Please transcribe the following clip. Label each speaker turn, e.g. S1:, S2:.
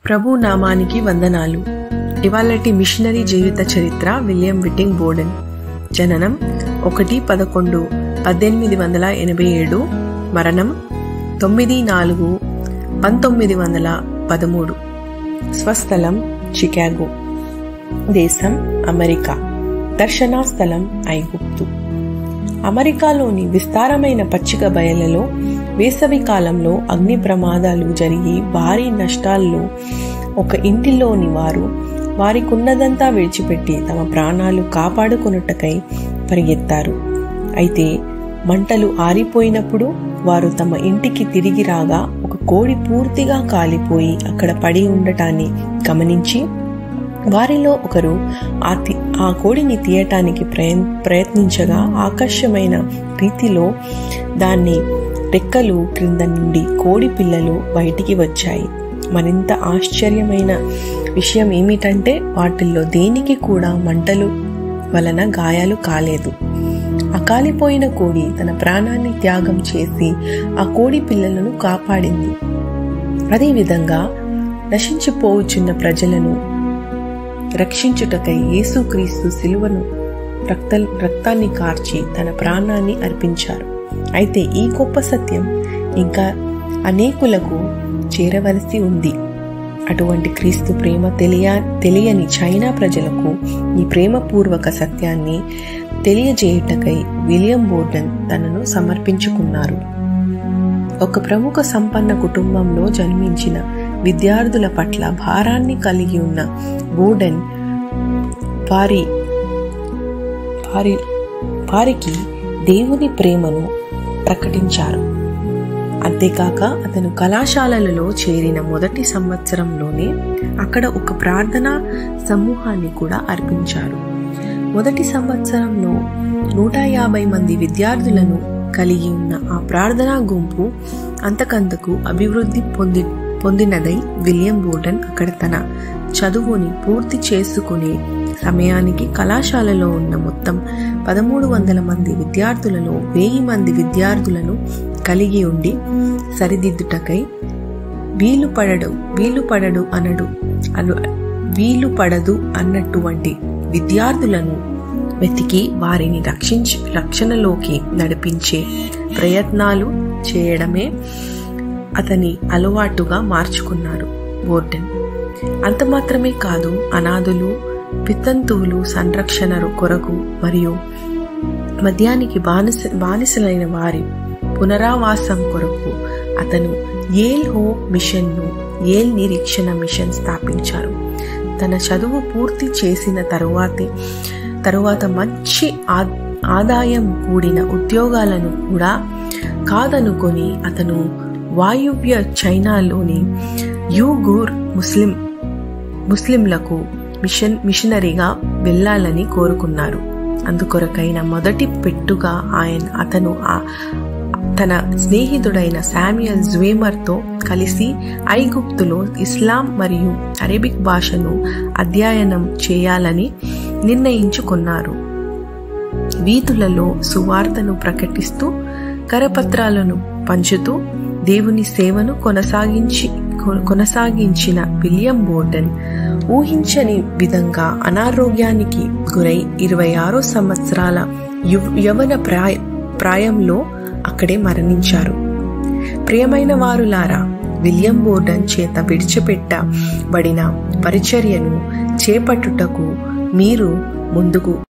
S1: ప్రభు నామానికి వందనాలు ఇవాళటి మిషనరీ జీవిత చరిత్ర విలియం విట్టింగ్ బోర్డెన్ జననం ఒకటి పదకొండు పద్దెనిమిది వందల ఎనభై ఏడు మరణం తొమ్మిది నాలుగు పంతొమ్మిది వందల పదమూడు స్వస్థలం చికాగో దేశం అమెరికా దర్శనా స్థలం ఐగుప్తు అమెరికాలోని విస్తారమైన పచ్చిక బయలలో వేసవి కాలంలో అగ్ని ప్రమాదాలు జరిగి భారీ నష్టాల్లో ఒక ఇంటిలోని వారు వారికున్నదంతా విడిచిపెట్టి తమ ప్రాణాలు కాపాడుకొనుటకై పరిగెత్తారు అయితే మంటలు ఆరిపోయినప్పుడు వారు తమ ఇంటికి తిరిగి రాగా ఒక కోడి పూర్తిగా కాలిపోయి అక్కడ పడి ఉండటాన్ని గమనించి వారిలో ఒకరు ఆ తి ఆ కోడిని తీయటానికి ప్రయ ప్రయత్నించగా ఆకర్షమైన రీతిలో దాన్ని రెక్కలు క్రింద నుండి కోడి పిల్లలు బయటికి వచ్చాయి మరింత ఆశ్చర్యమైన విషయం ఏమిటంటే వాటిల్లో దేనికి కూడా మంటలు వలన గాయాలు కాలేదు అకాలిపోయిన కోడి తన ప్రాణాన్ని త్యాగం చేసి ఆ కోడి పిల్లలను కాపాడింది అదేవిధంగా నశించిపోవచ్చున్న ప్రజలను రక్షించుటకై యేసుక్రీస్తు సిలువను రక్త రక్తాన్ని కార్చి తన ప్రాణాన్ని అర్పించారు అయితే ఈ గొప్ప సత్యం ఇంకా అనేకులకు చేరవలసి ఉంది అటువంటి క్రీస్తు ప్రేమ తెలియ తెలియని చైనా ప్రజలకు ఈ ప్రేమపూర్వక సత్యాన్ని తెలియజేయుటకై విలియం బోర్డన్ తనను సమర్పించుకున్నారు ఒక ప్రముఖ సంపన్న కుటుంబంలో జన్మించిన విద్యార్థుల పట్ల భారాన్ని కలిగి ఉన్న బోర్డెన్ వారి వారి వారికి దేవుని ప్రేమను ప్రకటించారు అంతేకాక అతను కళాశాలలలో చేరిన మొదటి సంవత్సరంలోనే అక్కడ ఒక ప్రార్థనా సమూహాన్ని కూడా అర్పించారు మొదటి సంవత్సరంలో నూట యాభై మంది విద్యార్థులను కలిగి ఉన్న ఆ ప్రార్థనా గుంపు అంతకంతకు అభివృద్ధి పొంది పొందినదై విలియం బోర్డన్ అక్కడ తన చదువుని పూర్తి చేసుకునే సమయానికి కళాశాలలో ఉన్న మొత్తం పదమూడు వందల మంది విద్యార్థులలో వెయ్యి మంది విద్యార్థులను కలిగి ఉండి సరిదిద్దుటకై వీలు పడడు వీలు పడడు అనడు అను వీలు పడదు అన్నటువంటి విద్యార్థులను వెతికి వారిని రక్షించి రక్షణలోకి నడిపించే ప్రయత్నాలు చేయడమే అతని అలవాటుగా మార్చుకున్నారు బోర్డెన్ అంత మాత్రమే కాదు అనాథులు వితంతువులు సంరక్షణ కొరకు మరియు మద్యానికి బానిస బానిసలైన వారి పునరావాసం కొరకు అతను ఏల్ హో మిషన్ను ఏల్ నిరీక్షణ మిషన్ స్థాపించారు తన చదువు పూర్తి చేసిన తరువాతే తరువాత మంచి ఆదాయం కూడిన ఉద్యోగాలను కూడా కాదనుకొని అతను వాయువ్య చైనాలోని యూగూర్ ముస్లిం ముస్లింలకు మిషన్ మిషనరీగా వెళ్ళాలని కోరుకున్నారు అందుకొరకైన మొదటి పెట్టుగా ఆయన అతను ఆ తన స్నేహితుడైన శామ్యుయల్ జ్వేమర్తో కలిసి ఐగుప్తులో ఇస్లాం మరియు అరేబిక్ భాషను అధ్యయనం చేయాలని నిర్ణయించుకున్నారు వీధులలో సువార్తను ప్రకటిస్తూ కరపత్రాలను పంచుతూ దేవుని సేవను కొనసాగించి కొనసాగించిన విలియం బోర్డన్ ఊహించని విధంగా అనారోగ్యానికి గురై ఇరవై ఆరో సంవత్సరాల యవన ప్రాయ ప్రాయంలో అక్కడే మరణించారు ప్రియమైన వారులారా విలియం బోర్డన్ చేత విడిచిపెట్టబడిన పరిచర్యను చేపట్టుటకు మీరు ముందుకు